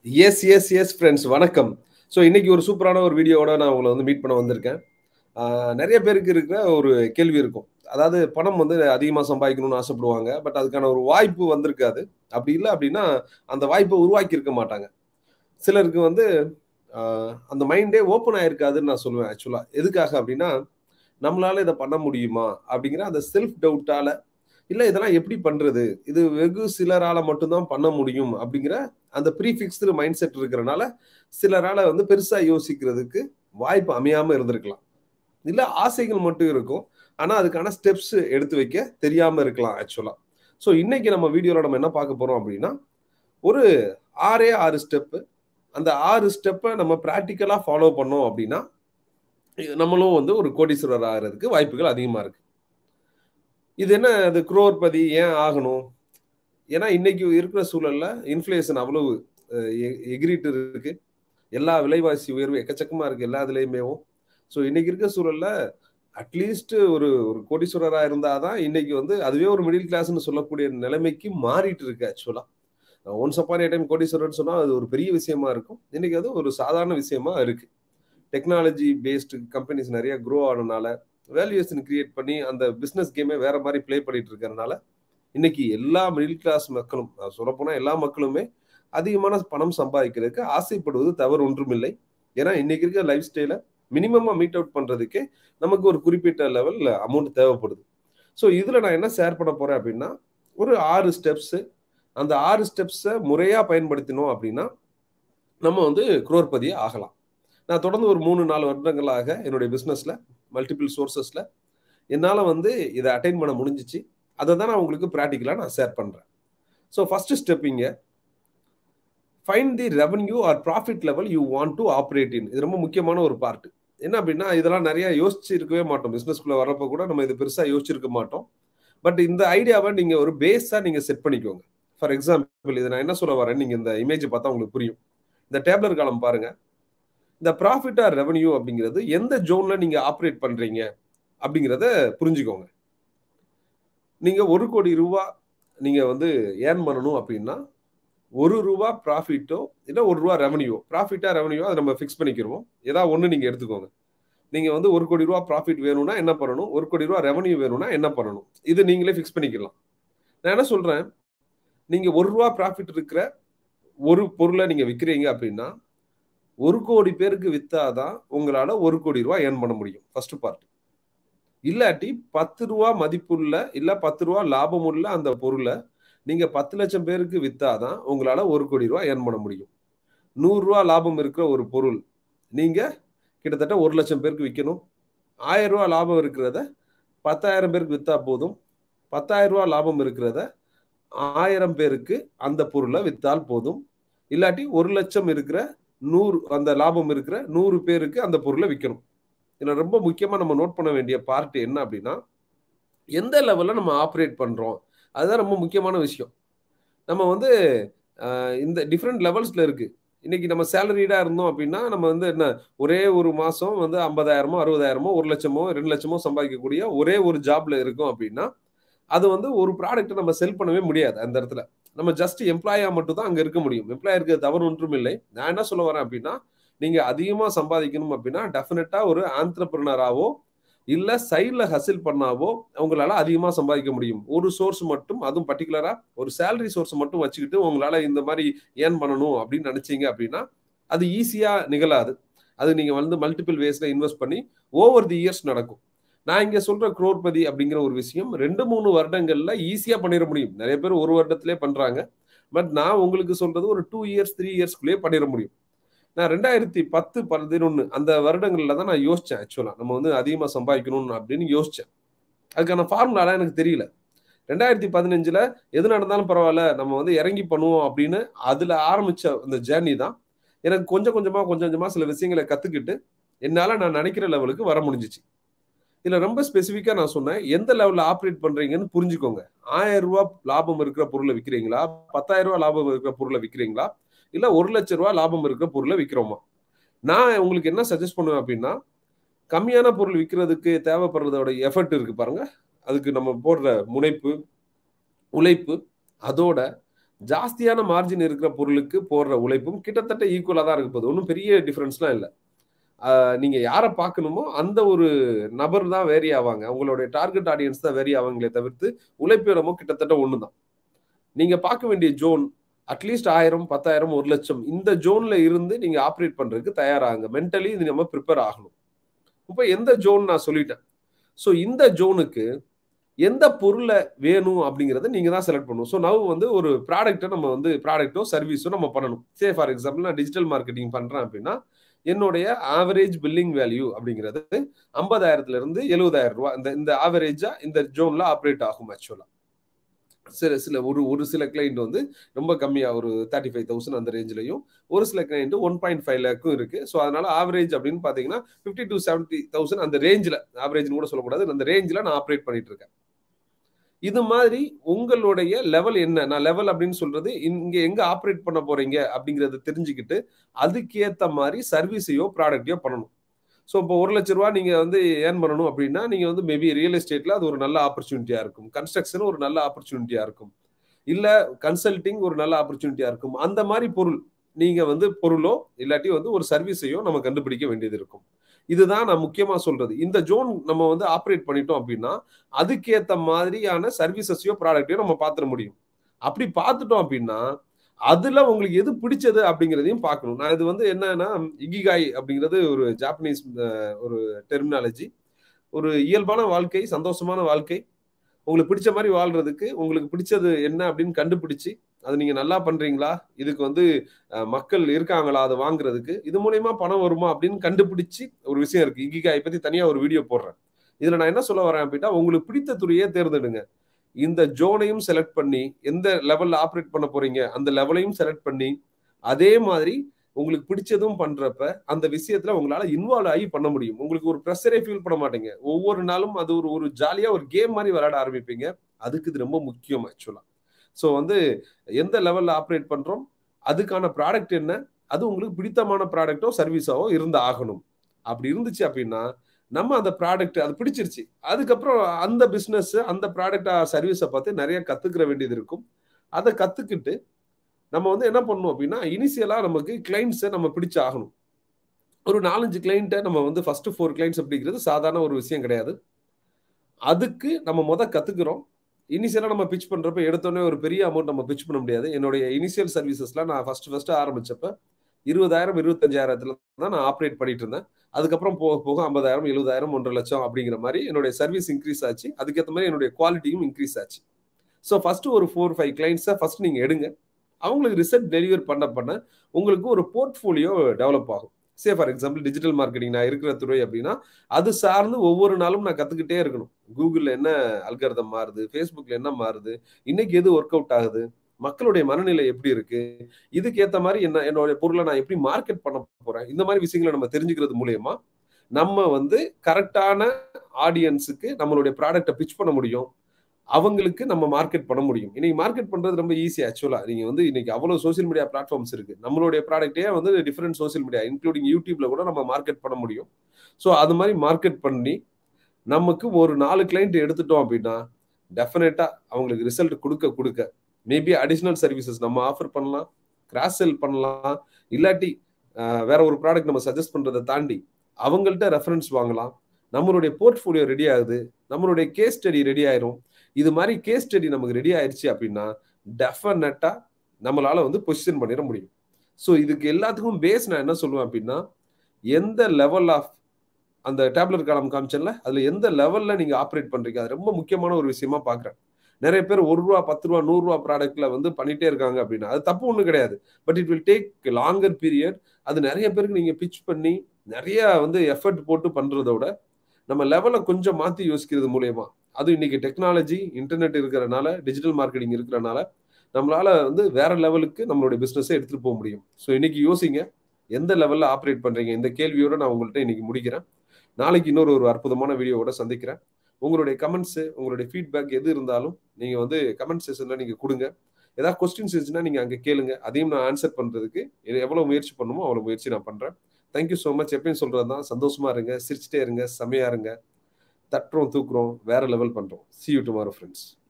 S yes yes friends வணக்கம் so இன்னைக்கு ஒரு சூப்பரான ஒரு வீடியோவோட நான் உங்களை வந்து மீட் பண்ண வந்திருக்கேன் ஆஹ் நிறைய பேருக்கு இருக்கிற ஒரு கேள்வி இருக்கும் அதாவது பணம் வந்து அதிகமாக சம்பாதிக்கணும்னு ஆசைப்படுவாங்க பட் அதுக்கான ஒரு வாய்ப்பு வந்திருக்காது அப்படி இல்லை அப்படின்னா அந்த வாய்ப்பை உருவாக்கி இருக்க மாட்டாங்க சிலருக்கு வந்து ஆஹ் அந்த மைண்டே ஓப்பன் ஆயிருக்காதுன்னு நான் சொல்லுவேன் ஆக்சுவலாக எதுக்காக அப்படின்னா நம்மளால இதை பண்ண முடியுமா அப்படிங்கிற அந்த செல்ஃப் டவுட்டால இல்லை இதெல்லாம் எப்படி பண்றது இது வெகு சிலரால மட்டும்தான் பண்ண முடியும் அப்படிங்கிற அந்த ப்ரீஃபிக்ஸ்டு மைண்ட் செட் இருக்கிறனால சிலரால வந்து பெருசா யோசிக்கிறதுக்கு வாய்ப்பு அமையாம இருந்திருக்கலாம் இல்ல ஆசைகள் மட்டும் இருக்கும் ஆனா அதுக்கான ஸ்டெப்ஸ் எடுத்து வைக்க தெரியாம இருக்கலாம் ஆக்சுவலா ஸோ இன்னைக்கு நம்ம வீடியோல நம்ம என்ன பார்க்க போறோம் அப்படின்னா ஒரு ஆறே ஆறு ஸ்டெப்பு அந்த ஆறு ஸ்டெப்பை நம்ம ப்ராக்டிக்கலா ஃபாலோ பண்ணோம் அப்படின்னா நம்மளும் வந்து ஒரு கோடீஸ்வரர் ஆகிறதுக்கு வாய்ப்புகள் அதிகமா இருக்கு இது என்ன அது குரோர்பதி ஏன் ஆகணும் ஏன்னா இன்னைக்கு இருக்கிற சூழல்ல இன்ஃப்ளேஷன் அவ்வளவு எகிரிட்டு இருக்கு எல்லா விலைவாசி உயர்வு எக்கச்சக்கமா இருக்கு எல்லா இதுலயுமேவும் ஸோ இன்னைக்கு இருக்க சூழல்ல அட்லீஸ்ட் ஒரு ஒரு கோடீஸ்வரரா இருந்தாதான் இன்னைக்கு வந்து அதுவே ஒரு மிடில் கிளாஸ்னு சொல்லக்கூடிய நிலைமைக்கு மாறிட்டு இருக்கு ஆக்சுவலா ஒன்ஸ் அப்பான் ஏ டைம் கோடீஸ்வரர்னு சொன்னா அது ஒரு பெரிய விஷயமா இருக்கும் இன்னைக்கு அது ஒரு சாதாரண விஷயமா இருக்கு டெக்னாலஜி பேஸ்டு கம்பெனிஸ் நிறைய க்ரோ ஆனதுனால வேல்யூஷன் கிரியேட் பண்ணி அந்த பிஸ்னஸ் கேமே வேற மாதிரி ப்ளே பண்ணிட்டு இருக்கிறதுனால இன்னைக்கு எல்லா மிடில் கிளாஸ் மக்களும் சொல்லப்போனா எல்லா மக்களுமே அதிகமான பணம் சம்பாதிக்கிறதுக்கு ஆசைப்படுவது தவறு ஒன்றுமில்லை ஏன்னா இன்னைக்கு இருக்க லைஃப் ஸ்டைல மினிமமா மீட் அவுட் பண்றதுக்கே நமக்கு ஒரு குறிப்பிட்ட லெவல் அமௌண்ட் தேவைப்படுது ஸோ இதுல நான் என்ன ஷேர் பண்ண போறேன் அப்படின்னா ஒரு ஆறு ஸ்டெப்ஸ் அந்த ஆறு ஸ்டெப்ஸை முறையா பயன்படுத்தினோம் அப்படின்னா நம்ம வந்து குரோர்பதியே ஆகலாம் நான் தொடர்ந்து ஒரு மூணு நாலு வருடங்களாக என்னுடைய பிஸ்னஸ்ல மல்டிபிள் சோர்சஸ்ல என்னால் வந்து இதை அட்டைன் பண்ண முடிஞ்சிச்சு அதை தான் நான் உங்களுக்கு ப்ராக்டிக்கலாக நான் ஷேர் பண்ணுறேன் ஸோ ஃபர்ஸ்ட் ஸ்டெப் இங்கே find the revenue or profit level you want to operate in இது ரொம்ப முக்கியமான ஒரு பார்ட் என்ன அப்படின்னா இதெல்லாம் நிறைய யோசிச்சு இருக்கவே மாட்டோம் பிஸ்னஸ்குள்ளே வரப்போ கூட நம்ம இது பெருசாக யோசிச்சிருக்க மாட்டோம் பட் இந்த ஐடியாவை நீங்கள் ஒரு பேஸாக நீங்கள் செட் பண்ணிக்கோங்க ஃபார் எக்ஸாம்பிள் இது நான் என்ன சொல்ல வரேன் நீங்கள் இந்த இமேஜ் பார்த்தா உங்களுக்கு புரியும் இந்த டேப்லர் காலம் பாருங்க இந்த ப்ராஃபிட் ஆர் ரெவன்யூ அப்படிங்கிறது எந்த ஜோன்ல நீங்க ஆப்ரேட் பண்றீங்க அப்படிங்கிறத புரிஞ்சுக்கோங்க நீங்க ஒரு கோடி ரூபா நீங்க வந்து ஏர்ன் பண்ணணும் அப்படின்னா ஒரு ரூபா ப்ராஃபிட்டோ இல்லை ஒரு ரூபா ரெவன்யூ ப்ராஃபிட்டா ரெவன்யூ அதை நம்ம ஃபிக்ஸ் பண்ணிக்கிறோம் ஏதாவது ஒன்று நீங்க எடுத்துக்கோங்க நீங்க வந்து ஒரு கோடி ரூபா ப்ராஃபிட் வேணும்னா என்ன பண்ணணும் ஒரு கோடி ரூபா ரெவன்யூ வேணும்னா என்ன பண்ணணும் இது நீங்களே ஃபிக்ஸ் பண்ணிக்கலாம் நான் என்ன சொல்றேன் நீங்க ஒரு ரூபா ப்ராஃபிட் இருக்கிற ஒரு பொருளை நீங்க விற்கிறீங்க அப்படின்னா ஒரு கோடி பேருக்கு வித்தாதான் உங்களால ஒரு கோடி ரூபா ஏர்ன் பண்ண முடியும் ஃபர்ஸ்ட் பார்ட் இல்லாட்டி பத்து ரூபா மதிப்புள்ள இல்ல பத்து ரூபா லாபம் உள்ள அந்த பொருளை நீங்க பத்து லட்சம் பேருக்கு வித்தாதான் உங்களால ஒரு கோடி ரூபா ஏர்ன் பண்ண முடியும் நூறு ரூபா லாபம் இருக்கிற ஒரு பொருள் நீங்க கிட்டத்தட்ட ஒரு லட்சம் பேருக்கு விற்கணும் ஆயிரம் ரூபா லாபம் இருக்கிறத பத்தாயிரம் பேருக்கு வித்தா போதும் பத்தாயிரம் ரூபா லாபம் இருக்கிறத ஆயிரம் பேருக்கு அந்த பொருளை வித்தால் போதும் இல்லாட்டி ஒரு லட்சம் இருக்கிற நூறு அந்த லாபம் இருக்கிற நூறு பேருக்கு அந்த பொருளை விற்கணும் இதில் ரொம்ப முக்கியமாக நம்ம நோட் பண்ண வேண்டிய பார்ட் என்ன அப்படின்னா எந்த லெவலில் நம்ம ஆப்ரேட் பண்ணுறோம் அதுதான் ரொம்ப முக்கியமான விஷயம் நம்ம வந்து இந்த டிஃப்ரெண்ட் லெவல்ஸில் இருக்குது இன்னைக்கு நம்ம சேலரிடாக இருந்தோம் அப்படின்னா நம்ம வந்து என்ன ஒரே ஒரு மாதம் வந்து ஐம்பதாயிரமோ அறுபதாயிரமோ ஒரு லட்சமோ ரெண்டு லட்சமோ சம்பாதிக்கக்கூடிய ஒரே ஒரு ஜாப்ல இருக்கும் அப்படின்னா அது வந்து ஒரு ப்ராடக்ட்டை நம்ம செல் பண்ணவே முடியாது அந்த இடத்துல நம்ம ஜஸ்ட் எம்ப்ளாயா மட்டும் தான் அங்க இருக்க முடியும் எம்ப்ளாயா இருக்கிறது தவறு ஒன்றும் இல்லை நான் என்ன சொல்ல வரேன் அப்படின்னா நீங்க அதிகமா சம்பாதிக்கணும் அப்படின்னா டெஃபினட்டா ஒரு ஆந்திரப்பிரினராவோ இல்ல சைட்ல ஹசில் பண்ணாவோ உங்களால அதிகமா சம்பாதிக்க முடியும் ஒரு சோர்ஸ் மட்டும் அதுவும் பர்டிகுலரா ஒரு சேலரி சோர்ஸ் மட்டும் வச்சுக்கிட்டு உங்களால இந்த மாதிரி ஏர்ன் பண்ணணும் அப்படின்னு நினைச்சீங்க அப்படின்னா அது ஈஸியா நிகழாது அது நீங்க வந்து மல்டிபிள் வேஸ்ல இன்வெஸ்ட் பண்ணி ஓவர் தி இயர்ஸ் நடக்கும் நான் இங்க சொல்ற குரோர்பதி அப்படிங்கிற ஒரு விஷயம் ரெண்டு மூணு வருடங்கள்ல ஈஸியா பண்ணிட முடியும் நிறைய பேர் ஒரு வருடத்திலே பண்றாங்க பட் நான் உங்களுக்கு சொல்றது ஒரு டூ இயர்ஸ் த்ரீ இயர்ஸ்க்குள்ளேயே பண்ணிட முடியும் நான் ரெண்டாயிரத்தி பத்து பதினொன்று அந்த வருடங்கள்ல தான் நான் யோசிச்சேன் ஆக்சுவலா நம்ம வந்து அதிகமாக சம்பாதிக்கணும் அப்படின்னு யோசிச்சேன் அதுக்கான ஃபார்முலாலாம் எனக்கு தெரியல ரெண்டாயிரத்தி பதினஞ்சுல எது நடந்தாலும் பரவாயில்ல நம்ம வந்து இறங்கி பண்ணுவோம் அப்படின்னு அதுல ஆரம்பிச்ச அந்த ஜேர்னி தான் எனக்கு கொஞ்சம் கொஞ்சமா கொஞ்சம் கொஞ்சமா சில விஷயங்களை கத்துக்கிட்டு என்னால நான் நினைக்கிற லெவலுக்கு வர முடிஞ்சிச்சு இதுல ரொம்ப ஸ்பெசிஃபிக்கா நான் சொன்னேன் எந்த லெவல்ல ஆப்ரேட் பண்றீங்கன்னு புரிஞ்சுக்கோங்க ஆயிரம் ரூபாய் லாபம் இருக்கிற பொருளை விற்கிறீங்களா பத்தாயிரம் ரூபாய் லாபம் இருக்கிற பொருளை விற்கிறீங்களா இல்ல ஒரு லட்ச ரூபாய் லாபம் இருக்கிற பொருளை விற்கிறோமா நான் உங்களுக்கு என்ன சஜஸ்ட் பண்ணுவேன் அப்படின்னா கம்மியான பொருள் விற்கிறதுக்கு தேவைப்படுறதோட எஃபர்ட் இருக்கு பாருங்க அதுக்கு நம்ம போடுற முனைப்பு உழைப்பு அதோட ஜாஸ்தியான மார்ஜின் இருக்கிற பொருளுக்கு போடுற உழைப்பும் கிட்டத்தட்ட ஈக்குவலா தான் இருக்க போகுது ஒன்றும் பெரிய டிஃபரன்ஸ்லாம் இல்லை நீங்க யாரை பார்க்கணுமோ அந்த ஒரு நபர் தான் வேரி ஆவாங்க உங்களுடைய டார்கெட் ஆடியன்ஸ் தான் வேரி ஆவாங்களே தவிர்த்து உழைப்பு இடமோ கிட்டத்தட்ட ஒன்று தான் நீங்க பார்க்க வேண்டிய ஜோன் அட்லீஸ்ட் ஆயிரம் பத்தாயிரம் ஒரு லட்சம் இந்த ஜோன்ல இருந்து நீங்க ஆப்ரேட் பண்றதுக்கு தயாராகுங்க மென்டலி இது நம்ம ப்ரிப்பேர் ஆகணும் இப்போ எந்த ஜோன் நான் சொல்லிட்டேன் ஸோ இந்த ஜோனுக்கு எந்த பொருளை வேணும் அப்படிங்கிறத நீங்க தான் செலக்ட் பண்ணணும் ஸோ நவ் வந்து ஒரு ப்ராடக்ட்டை நம்ம வந்து ப்ராடக்ட்டோ சர்வீஸோ நம்ம பண்ணணும் சே ஃபார் எக்ஸாம்பிள் நான் டிஜிட்டல் மார்க்கெட்டிங் பண்றேன் அப்படின்னா என்னுடைய ஆவரேஜ் பில்லிங் வேல்யூ அப்படிங்கிறது ஐம்பதாயிரத்துல இருந்து எழுபதாயிரம் ரூபாய் இந்த இந்த ஆவரேஜா இந்த ஜோன்ல ஆப்ரேட் ஆகும் ஆக்சுவலா சில சில ஒரு ஒரு சில கிளைண்ட் வந்து ரொம்ப கம்மியா ஒரு தேர்ட்டி ஃபைவ் தௌசண்ட் அந்த ரேஞ்சிலையும் ஒரு சில கிளைண்ட் ஒன் பாயிண்ட் ஃபைவ் லேக்கும் இருக்கு ஸோ அதனால ஆவரேஜ் அப்படின்னு பாத்தீங்கன்னா ஃபிஃப்டி டு செவன்டி தௌசண்ட் அந்த ரேஞ்சில் ஆவரேஜ்னு கூட சொல்லக்கூடாது அந்த ரேஞ்சில் நான் ஆப்ரேட் பண்ணிட்டு இருக்கேன் இது மாதிரி உங்களுடைய லெவல் என்ன நான் லெவல் அப்படின்னு சொல்றது இங்க எங்க ஆப்ரேட் பண்ண போறீங்க அப்படிங்கறத தெரிஞ்சுக்கிட்டு அதுக்கேத்த மாதிரி சர்வீஸையோ ப்ராடக்டையோ பண்ணணும் ஸோ இப்போ ஒரு லட்ச ரூபா நீங்க வந்து ஏர்ன் பண்ணணும் அப்படின்னா நீங்க வந்து மேபி ரியல் எஸ்டேட்ல அது ஒரு நல்ல ஆப்பர்ச்சுனிட்டியா இருக்கும் கன்ஸ்ட்ரக்ஷன் ஒரு நல்ல ஆப்பர்ச்சுனிட்டியா இருக்கும் இல்ல கன்சல்டிங் ஒரு நல்ல ஆப்பர்ச்சுனிட்டியா இருக்கும் அந்த மாதிரி பொருள் நீங்க வந்து பொருளோ இல்லாட்டி வந்து ஒரு சர்வீஸையோ நம்ம கண்டுபிடிக்க வேண்டியது இருக்கும் இதுதான் நான் முக்கியமா சொல்றது இந்த ஜோன் நம்ம வந்து ஆப்ரேட் பண்ணிட்டோம் அப்படின்னா அதுக்கேத்த மாதிரியான சர்வீசஸையோ ப்ராடக்டையோ நம்ம பார்த்துட முடியும் அப்படி பார்த்துட்டோம் அப்படின்னா அதுல உங்களுக்கு எது பிடிச்சது அப்படிங்கிறதையும் பார்க்கணும் நான் இது வந்து என்னன்னா இகிகாய் அப்படிங்கிறது ஒரு ஜாப்பனீஸ் ஒரு டெர்மினாலஜி ஒரு இயல்பான வாழ்க்கை சந்தோஷமான வாழ்க்கை உங்களுக்கு பிடிச்ச மாதிரி வாழ்றதுக்கு உங்களுக்கு பிடிச்சது என்ன அப்படின்னு கண்டுபிடிச்சு அது நீங்க நல்லா பண்றீங்களா இதுக்கு வந்து மக்கள் இருக்காங்களா அதை வாங்குறதுக்கு இது மூலயமா பணம் வருமா அப்படின்னு கண்டுபிடிச்சு ஒரு விஷயம் இருக்கு இகிகாய் பத்தி தனியா ஒரு வீடியோ போடுறேன் இதுல நான் என்ன சொல்ல வரேன் அப்படின்னா உங்களுக்கு பிடித்த துறையே தேர்ந்தெடுங்க இந்த ஜோனையும் செலக்ட் பண்ணி எந்த லெவல்ல ஆப்ரேட் பண்ண போறீங்க அந்த லெவலையும் செலக்ட் பண்ணி அதே மாதிரி உங்களுக்கு பிடிச்சதும் பண்றப்ப அந்த விஷயத்துல உங்களால இன்வால்வ் ஆகி பண்ண முடியும் உங்களுக்கு ஒரு ப்ரெஷரே ஃபீல் பண்ண மாட்டீங்க ஒவ்வொரு நாளும் அது ஒரு ஒரு ஜாலியா ஒரு கேம் மாதிரி விளையாட ஆரம்பிப்பீங்க அதுக்கு இது ரொம்ப முக்கியம் ஆக்சுவலா ஸோ வந்து எந்த லெவல்ல ஆப்ரேட் பண்றோம் அதுக்கான ப்ராடக்ட் என்ன அது உங்களுக்கு பிடித்தமான ப்ராடக்டோ சர்வீஸாவோ இருந்து ஆகணும் அப்படி இருந்துச்சு அப்படின்னா நம்ம அந்த ப்ராடக்ட் அது பிடிச்சிருச்சு அதுக்கப்புறம் அந்த பிஸ்னஸ் அந்த ப்ராடக்ட் சர்வீஸை பார்த்து நிறைய கத்துக்கிற வேண்டியது இருக்கும் அதை கத்துக்கிட்டு நம்ம வந்து என்ன பண்ணணும் அப்படின்னா இனிஷியலா நமக்கு கிளைண்ட்ஸை நம்ம பிடிச்சு ஆகணும் ஒரு நாலஞ்சு கிளைண்ட்டை நம்ம வந்து ஃபர்ஸ்ட் ஃபோர் கிளைண்ட்ஸ் அப்படிங்கிறது சாதாரண ஒரு விஷயம் கிடையாது அதுக்கு நம்ம முத கத்துக்கிறோம் இனிஷியலாக நம்ம பிச் பண்ணுறப்ப எடுத்தோடனே ஒரு பெரிய அமௌண்ட் நம்ம பிச் பண்ண முடியாது என்னுடைய இனிஷியல் சர்வீசஸ்லாம் நான் ஃபர்ஸ்ட் ஃபர்ஸ்ட் ஆரம்பிச்சப்ப இருபதாயிரம் இருபத்தஞ்சாயிரத்துல தான் நான் ஆப்ரேட் பண்ணிட்டு இருந்தேன் அதுக்கப்புறம் போக போக ஐம்பதாயிரம் எழுபதாயிரம் ஒன்றரை லட்சம் அப்படிங்கிற மாதிரி என்னுடைய சர்வீஸ் இன்க்ரீஸ் ஆச்சு அதுக்கேற்ற மாதிரி என்னுடைய குவாலிட்டியும் இன்க்ரீஸ் ஆச்சு ஸோ ஃபர்ஸ்ட் ஒரு ஃபோர் ஃபைவ் கிளைண்ட்ஸை ஃபர்ஸ்ட் நீங்கள் எடுங்க அவங்களுக்கு ரிசல்ட் டெலிவர் பண்ண பண்ண உங்களுக்கு ஒரு போர்ட்ஃபோலியோ டெவலப் ஆகும் say for example digital marketing நான் இருக்கிற துறை அப்படின்னா அது சார்ந்து ஒவ்வொரு நாளும் நான் கற்றுக்கிட்டே இருக்கணும் கூகுளில் என்ன அல்கர்தம் மாறுது ஃபேஸ்புக்கில் என்ன மாறுது இன்னைக்கு எது ஒர்க் அவுட் ஆகுது மக்களுடைய மனநிலை எப்படி இருக்கு இதுக்கு ஏத்த மாதிரி என்ன என்னோட பொருளை நான் எப்படி மார்க்கெட் பண்ண போறேன் இந்த மாதிரி விஷயங்களை நம்ம தெரிஞ்சுக்கிறது மூலயமா நம்ம வந்து கரெக்டான ஆடியன்ஸுக்கு நம்மளுடைய ப்ராடக்டை பிச் பண்ண முடியும் அவங்களுக்கு நம்ம மார்க்கெட் பண்ண முடியும் இன்னைக்கு மார்க்கெட் பண்றது ரொம்ப ஈஸி ஆக்சுவலா நீங்க வந்து இன்னைக்கு அவ்வளவு சோசியல் மீடியா பிளாட்ஃபார்ம்ஸ் இருக்கு நம்மளுடைய ப்ராடக்டே வந்து டிஃப்ரெண்ட் சோசியல் மீடியா இன்க்ளூடிங் யூடியூப்ல கூட நம்ம மார்க்கெட் பண்ண முடியும் ஸோ அது மாதிரி மார்க்கெட் பண்ணி நமக்கு ஒரு நாலு கிளைண்ட் எடுத்துட்டோம் அப்படின்னா டெஃபினட்டா அவங்களுக்கு ரிசல்ட் கொடுக்க கொடுக்க மேபி அடிஷ்னல் சர்வீசஸ் நம்ம ஆஃபர் பண்ணலாம் கிராஸ் செல் பண்ணலாம் இல்லாட்டி வேற ஒரு ப்ராடக்ட் நம்ம சஜஸ்ட் பண்றதை தாண்டி அவங்கள்ட்ட ரெஃபரன்ஸ் வாங்கலாம் நம்மளுடைய போர்ட்ஃபோலியோ ரெடி ஆகுது நம்மளுடைய கேஸ் ஸ்டடி ரெடி ஆயிரும் இது மாதிரி கேஸ் ஸ்டடி நமக்கு ரெடி ஆயிடுச்சு அப்படின்னா டெஃபினட்டா நம்மளால வந்து பொசிஷன் பண்ணிட முடியும் ஸோ இதுக்கு எல்லாத்துக்கும் பேஸ் நான் என்ன சொல்லுவேன் அப்படின்னா எந்த லெவல் ஆஃப் அந்த டேப்லெட் காலம் காமிச்சல அதுல எந்த லெவல்ல நீங்க ஆப்ரேட் பண்றீங்க அது ரொம்ப முக்கியமான ஒரு விஷயமா பாக்குறேன் நிறைய பேர் ஒரு ரூபா பத்து ரூபா நூறு ரூபா ப்ராடக்ட்ல வந்து பண்ணிட்டே இருக்காங்க அப்படின்னா அது தப்பு ஒன்றும் கிடையாது but it will take longer period அது நிறைய பேருக்கு நீங்க பிச் பண்ணி நிறைய வந்து எஃபர்ட் போட்டு பண்றத விட நம்ம லெவலை கொஞ்சம் மாத்தி யோசிக்கிறது மூலயமா அது இன்னைக்கு டெக்னாலஜி இன்டர்நெட் இருக்கிறனால டிஜிட்டல் மார்க்கெட்டிங் இருக்கிறனால நம்மளால வந்து வேற லெவலுக்கு நம்மளுடைய பிசினஸை எடுத்துட்டு போக முடியும் ஸோ இன்னைக்கு யோசிங்க எந்த லெவல்ல ஆப்ரேட் பண்றீங்க இந்த கேள்வியோட நான் உங்கள்கிட்ட இன்னைக்கு முடிக்கிறேன் நாளைக்கு இன்னொரு ஒரு அற்புதமான வீடியோவோட சந்திக்கிறேன் உங்களுடைய கமெண்ட்ஸ் உங்களுடைய ஃபீட்பேக் எது இருந்தாலும் நீங்க வந்து கமெண்ட் செஷன்ல நீங்க கொடுங்க ஏதாவது கொஸ்டின்ஸ் இருந்துச்சுன்னா நீங்க அங்க கேளுங்க அதையும் நான் ஆன்சர் பண்றதுக்கு எவ்வளவு முயற்சி பண்ணுமோ அவ்வளவு முயற்சி நான் பண்றேன் தேங்க்யூ ஸோ மச் எப்பயும் சொல்றது தான் சந்தோஷமா இருங்க சிரிச்சிட்டே இருங்க செமையா இருங்க தட்டுறோம் தூக்குறோம் வேற லெவல் பண்றோம் சி யூ டுமாரோ ஃப்ரெண்ட்ஸ்